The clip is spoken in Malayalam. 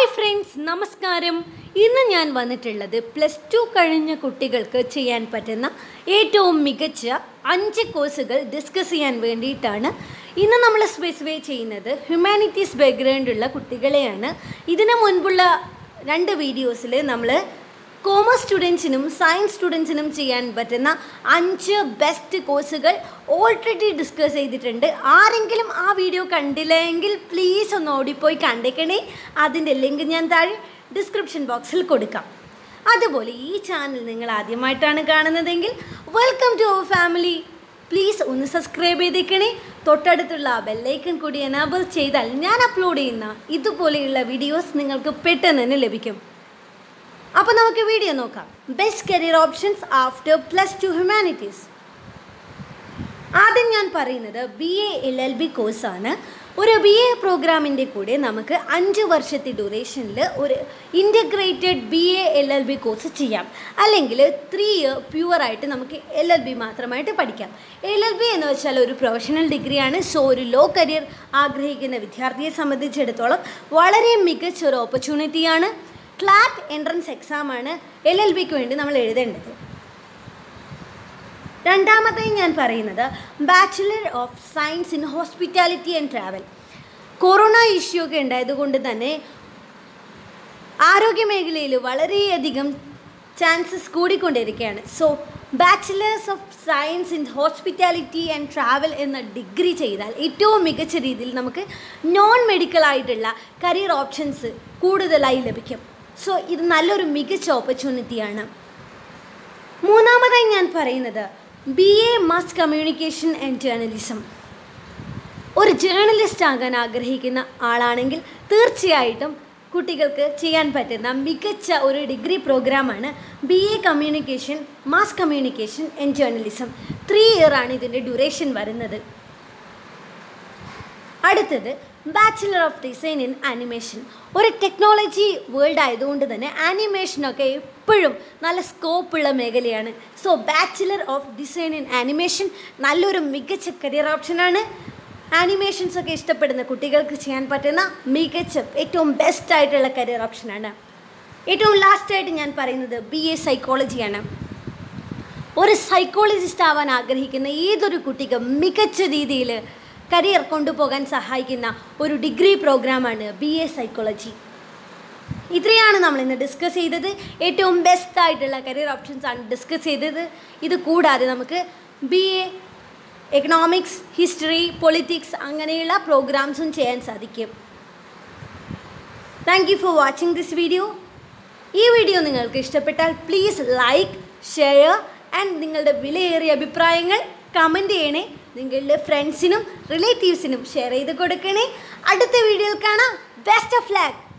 ഫ്രണ്ട്സ് നമസ്കാരം ഇന്ന് ഞാൻ വന്നിട്ടുള്ളത് പ്ലസ് ടു കഴിഞ്ഞ കുട്ടികൾക്ക് ചെയ്യാൻ പറ്റുന്ന ഏറ്റവും മികച്ച അഞ്ച് കോഴ്സുകൾ ഡിസ്കസ് ചെയ്യാൻ വേണ്ടിയിട്ടാണ് ഇന്ന് നമ്മൾ സ്പെസിഫൈ ചെയ്യുന്നത് ഹ്യൂമാനിറ്റീസ് ബാക്ക്ഗ്രൗണ്ടുള്ള കുട്ടികളെയാണ് ഇതിനു മുൻപുള്ള രണ്ട് വീഡിയോസിൽ നമ്മൾ കോമേഴ്സ് സ്റ്റുഡൻസിനും സയൻസ് സ്റ്റുഡൻസിനും ചെയ്യാൻ പറ്റുന്ന അഞ്ച് ബെസ്റ്റ് കോഴ്സുകൾ ഓൾറെഡി ഡിസ്കസ് ചെയ്തിട്ടുണ്ട് ആരെങ്കിലും ആ വീഡിയോ കണ്ടില്ല എങ്കിൽ പ്ലീസ് ഒന്ന് ഓടിപ്പോയി കണ്ടേക്കണേ അതിൻ്റെ ലിങ്ക് ഞാൻ താഴെ ഡിസ്ക്രിപ്ഷൻ ബോക്സിൽ കൊടുക്കാം അതുപോലെ ഈ ചാനൽ നിങ്ങൾ ആദ്യമായിട്ടാണ് കാണുന്നതെങ്കിൽ welcome to our family please ഒന്ന് സബ്സ്ക്രൈബ് ചെയ്തേക്കണേ തൊട്ടടുത്തുള്ള ആ ബെല്ലൈക്കൺ കൂടി എനാബിൾ ചെയ്താൽ ഞാൻ അപ്ലോഡ് ചെയ്യുന്ന ഇതുപോലെയുള്ള വീഡിയോസ് നിങ്ങൾക്ക് പെട്ടെന്ന് തന്നെ ലഭിക്കും അപ്പോൾ നമുക്ക് വീഡിയോ നോക്കാം best career options after plus two humanities ആദ്യം ഞാൻ പറയുന്നത് B A L L B കോഴ്സാണ് ഒരു ബി എ പ്രോഗ്രാമിൻ്റെ കൂടെ നമുക്ക് അഞ്ച് വർഷത്തെ ഡ്യൂറേഷനിൽ ഒരു integrated B A L L B course ചെയ്യാം അല്ലെങ്കിൽ ത്രീ ഇയർ പ്യുവറായിട്ട് നമുക്ക് എൽ എൽ ബി മാത്രമായിട്ട് പഠിക്കാം എൽ എൽ ബി എന്ന് വെച്ചാൽ ഒരു പ്രൊഫഷണൽ ഡിഗ്രിയാണ് സോ ഒരു ലോ കരിയർ ആഗ്രഹിക്കുന്ന വിദ്യാർത്ഥിയെ സംബന്ധിച്ചിടത്തോളം വളരെ മികച്ച ഒരു ഓപ്പർച്യൂണിറ്റിയാണ് ക്ലാറ്റ് എൻട്രൻസ് എക്സാമാണ് എൽ എൽ ബിക്ക് വേണ്ടി നമ്മൾ എഴുതേണ്ടത് രണ്ടാമതായി ഞാൻ പറയുന്നത് bachelor of science in hospitality and travel corona issue ഒക്കെ ഉണ്ടായതുകൊണ്ട് തന്നെ ആരോഗ്യ മേഖലയിൽ വളരെയധികം ചാൻസസ് കൂടിക്കൊണ്ടിരിക്കുകയാണ് so bachelors of science in hospitality and travel എന്ന ഡിഗ്രി ചെയ്താൽ ഏറ്റവും മികച്ച രീതിയിൽ നമുക്ക് നോൺ മെഡിക്കൽ ആയിട്ടുള്ള കരിയർ ഓപ്ഷൻസ് കൂടുതലായി ലഭിക്കും സോ ഇത് നല്ലൊരു മികച്ച ഓപ്പർച്യൂണിറ്റിയാണ് മൂന്നാമതായി ഞാൻ പറയുന്നത് B A mass communication and journalism ഒരു ജേർണലിസ്റ്റ് ആകാൻ ആഗ്രഹിക്കുന്ന ആളാണെങ്കിൽ തീർച്ചയായിട്ടും കുട്ടികൾക്ക് ചെയ്യാൻ പറ്റുന്ന മികച്ച ഒരു ഡിഗ്രി പ്രോഗ്രാമാണ് B A communication mass communication and journalism three year ആണ് ഇതിൻ്റെ ഡ്യൂറേഷൻ വരുന്നത് അടുത്തത് bachelor of design in animation ഒരു ടെക്നോളജി വേൾഡ് ആയതുകൊണ്ട് തന്നെ ആനിമേഷനൊക്കെ എപ്പോഴും നല്ല സ്കോപ്പുള്ള മേഖലയാണ് so bachelor of design in animation നല്ലൊരു മികച്ച കരിയർ ഓപ്ഷനാണ് ആനിമേഷൻസ് ഒക്കെ ഇഷ്ടപ്പെടുന്ന കുട്ടികൾക്ക് ചെയ്യാൻ പറ്റുന്ന മികച്ച ഏറ്റവും ബെസ്റ്റ് ആയിട്ടുള്ള കരിയർ ഓപ്ഷനാണ് ഏറ്റവും ലാസ്റ്റായിട്ട് ഞാൻ പറയുന്നത് ബി എ സൈക്കോളജിയാണ് ഒരു സൈക്കോളജിസ്റ്റ് ആവാൻ ആഗ്രഹിക്കുന്ന ഏതൊരു കുട്ടിക്കും മികച്ച രീതിയിൽ കരിയർ കൊണ്ടുപോകാൻ സഹായിക്കുന്ന ഒരു ഡിഗ്രി പ്രോഗ്രാമാണ് ബി എ സൈക്കോളജി ഇത്രയാണ് നമ്മൾ ഇന്ന് ഡിസ്കസ് ചെയ്തത് ഏറ്റവും ബെസ്റ്റ് ആയിട്ടുള്ള കരിയർ ഓപ്ഷൻസ് ആണ് ഡിസ്കസ് ചെയ്തത് ഇത് കൂടാതെ നമുക്ക് B A economics history politics അങ്ങനെയുള്ള പ്രോഗ്രാംസും ചെയ്യാൻ സാധിക്കും thank you for watching this video ഈ വീഡിയോ നിങ്ങൾക്ക് ഇഷ്ടപ്പെട്ടാൽ പ്ലീസ് ലൈക്ക് ഷെയർ ആൻഡ് നിങ്ങളുടെ വിലയേറിയ അഭിപ്രായങ്ങൾ കമൻറ്റ് ചെയ്യണേ നിങ്ങളുടെ ഫ്രണ്ട്സിനും റിലേറ്റീവ്സിനും ഷെയർ ചെയ്ത് കൊടുക്കണേ അടുത്ത വീഡിയോയിൽ കാണാം ബെസ്റ്റ് ഓഫ് ലാക്ക്